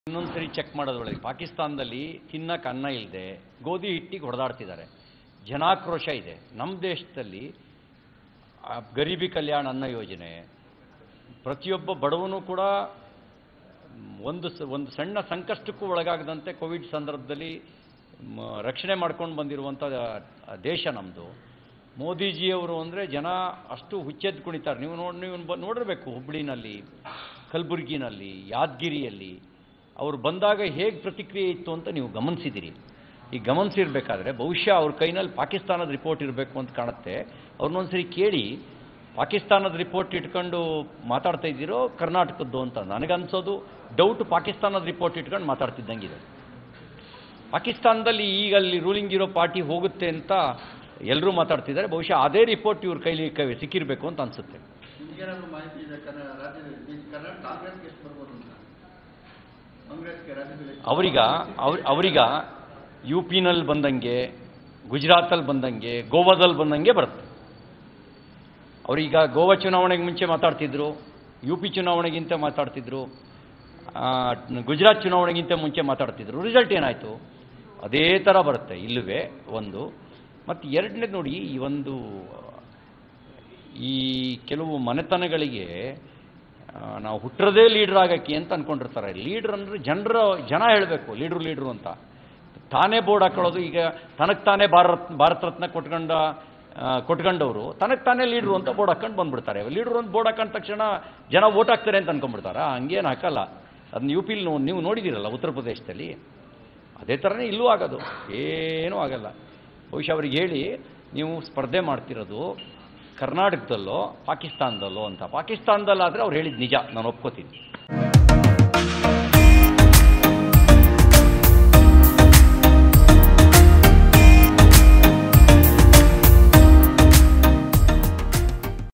ಇನ್ನೊಂದ್ಸರಿ ಚೆಕ್ ಮಾಡೋದ್ರೊಳಗೆ ಪಾಕಿಸ್ತಾನದಲ್ಲಿ ತಿನ್ನಕ್ಕೆ ಅನ್ನ ಇಲ್ಲದೆ ಗೋಧಿ ಹಿಟ್ಟಿಗೆ ಹೊಡೆದಾಡ್ತಿದ್ದಾರೆ ಜನಾಕ್ರೋಶ ಇದೆ ನಮ್ಮ ದೇಶದಲ್ಲಿ ಆ ಗರೀಬಿ ಕಲ್ಯಾಣ ಅನ್ನ ಯೋಜನೆ ಪ್ರತಿಯೊಬ್ಬ ಬಡವನು ಕೂಡ ಒಂದು ಸ ಒಂದು ಸಣ್ಣ ಸಂಕಷ್ಟಕ್ಕೂ ಒಳಗಾಗದಂತೆ ಕೋವಿಡ್ ಸಂದರ್ಭದಲ್ಲಿ ಮ, ರಕ್ಷಣೆ ಮಾಡ್ಕೊಂಡು ಬಂದಿರುವಂಥ ದೇಶ ನಮ್ಮದು ಮೋದಿಜಿಯವರು ಅಂದರೆ ಜನ ಅಷ್ಟು ಹುಚ್ಚೆದ್ದು ಕುಣಿತಾರೆ ನೀವು ನೋಡಿ ನೀವು ಬ- ನೋಡಿರ್ಬೇಕು ಹುಬ್ಳಿನಲ್ಲಿ ಕಲಬುರಗಿನಲ್ಲಿ ಯಾದಗಿರಿಯಲ್ಲಿ ಅವರು ಬಂದಾಗ ಹೇಗೆ ಪ್ರತಿಕ್ರಿಯೆ ಇತ್ತು ಅಂತ ನೀವು ಗಮನಿಸಿದ್ದೀರಿ ಈ ಗಮನಿಸಿರ್ಬೇಕಾದ್ರೆ ಬಹುಶಃ ಅವ್ರ ಕೈನಲ್ಲಿ ಪಾಕಿಸ್ತಾನದ ರಿಪೋರ್ಟ್ ಇರಬೇಕು ಅಂತ ಕಾಣುತ್ತೆ ಅವ್ರನ್ನೊಂದ್ಸರಿ ಕೇಳಿ ಪಾಕಿಸ್ತಾನದ ರಿಪೋರ್ಟ್ ಇಟ್ಕೊಂಡು ಮಾತಾಡ್ತಾ ಇದ್ದೀರೋ ಕರ್ನಾಟಕದ್ದು ಅಂತ ನನಗನ್ಸೋದು ಡೌಟ್ ಪಾಕಿಸ್ತಾನದ ರಿಪೋರ್ಟ್ ಇಟ್ಕೊಂಡು ಮಾತಾಡ್ತಿದ್ದಂಗಿದೆ ಪಾಕಿಸ್ತಾನದಲ್ಲಿ ಈಗ ಅಲ್ಲಿ ರೂಲಿಂಗ್ ಇರೋ ಪಾರ್ಟಿ ಹೋಗುತ್ತೆ ಅಂತ ಎಲ್ಲರೂ ಮಾತಾಡ್ತಿದ್ದಾರೆ ಬಹುಶಃ ಅದೇ ರಿಪೋರ್ಟ್ ಇವ್ರ ಕೈಲಿ ಕ- ಸಿಕ್ಕಿರಬೇಕು ಅಂತ ಅನಿಸುತ್ತೆ ನಿಮಗೇನಾದ್ರು ಮಾಹಿತಿ ಇದೆ ಕನ್ನಡ ರಾಜ್ಯದಲ್ಲಿ ಬಿ- ಕರ್ನಾಟಕ ಕಾಂಗ್ರೆಸ್ಗೆ ಎಷ್ಟು ಬರ್ಬೋದು ಅಂತ ಕಾಂಗ್ರೆಸ್ಗೆ ರಾಜ್ಯದಲ್ಲಿ ಎಷ್ಟು? ಅವರೀಗ ಅವ್ರ ಅವರೀಗ ಯು ಪಿನಲ್ಲಿ ಬಂದಂಗೆ ಗುಜರಾತಲ್ಲಿ ಬಂದಂಗೆ ಗೋವಾದಲ್ಲಿ ಬಂದಂಗೆ ಬರುತ್ತೆ ಅವರೀಗ ಗೋವಾ ಚುನಾವಣೆಗೆ ಮುಂಚೆ ಮಾತಾಡ್ತಿದ್ರು ಯು ಪಿ ಚುನಾವಣೆಗಿಂತ ಮಾತಾಡ್ತಿದ್ರು ಆ, ಗುಜರಾತ್ ಚುನಾವಣೆಗಿಂತ ಮುಂಚೆ ಮಾತಾಡ್ತಿದ್ರು ರಿಸಲ್ಟ್ ಏನಾಯಿತು ಅದೇ ಥರ ಬರುತ್ತೆ ಇಲ್ಲವೇ ಒಂದು ಮತ್ತು ಎರಡನೇದು ನೋಡಿ ಈ ಒಂದು ಈ ಕೆಲವು ಮನೆತನಗಳಿಗೆ ಆ, ನಾವು ಹುಟ್ಟಿರೋದೇ ಲೀಡ್ರ್ ಆಗಕ್ಕೆ ಅಂತ ಅಂದ್ಕೊಂಡಿರ್ತಾರೆ ಲೀಡ್ರ್ ಅಂದರೆ ಜನರ ಜನ ಹೇಳಬೇಕು ಲೀಡ್ರು ಲೀಡ್ರು ಅಂತ ತಾನೇ ಬೋರ್ಡ್ ಹಾಕೊಳ್ಳೋದು ಈಗ ತನಗೆ ತಾನೇ ಭಾರತ್ ಭಾರತ ರತ್ನ ಕೊಟ್ಕೊಂಡ ಆ, ಕೊಟ್ಕೊಂಡವರು ತನಗೆ ತಾನೇ ಲೀಡ್ರು ಅಂತ ಬೋರ್ಡ್ ಹಾಕೊಂಡು ಬಂದ್ಬಿಡ್ತಾರೆ ಲೀಡ್ರು ಅಂತ ಬೋರ್ಡ್ ಹಾಕೊಂಡ ತಕ್ಷಣ ಜನ ವೋಟ್ ಹಾಕ್ತಾರೆ ಅಂತ ಅನ್ಕೊಂಡ್ಬಿಡ್ತಾರಾ ಹಂಗೇನು ಹಾಕಲ್ಲ ಅದನ್ನ ಯು ಪಿಲಿ ನೀವು ನೋಡಿದ್ದೀರಲ್ಲ ಉತ್ತರ ಪ್ರದೇಶದಲ್ಲಿ ಅದೇ ಥರನೇ ಇಲ್ಲೂ ಆಗೋದು ಏನೂ ಆಗಲ್ಲ ಬಹುಶಃ ಅವ್ರಿಗೆ ಹೇಳಿ ನೀವು ಸ್ಪರ್ಧೆ ಮಾಡ್ತಿರೋದು ಕರ್ನಾಟಕದಲ್ಲೋ ಪಾಕಿಸ್ತಾನದಲ್ಲೋ ಅಂತ ಪಾಕಿಸ್ತಾನದಲ್ಲಾದರೆ ಅವ್ರು ಹೇಳಿದ್ದು ನಿಜ ನಾನು ಒಪ್ಕೋತೀನಿ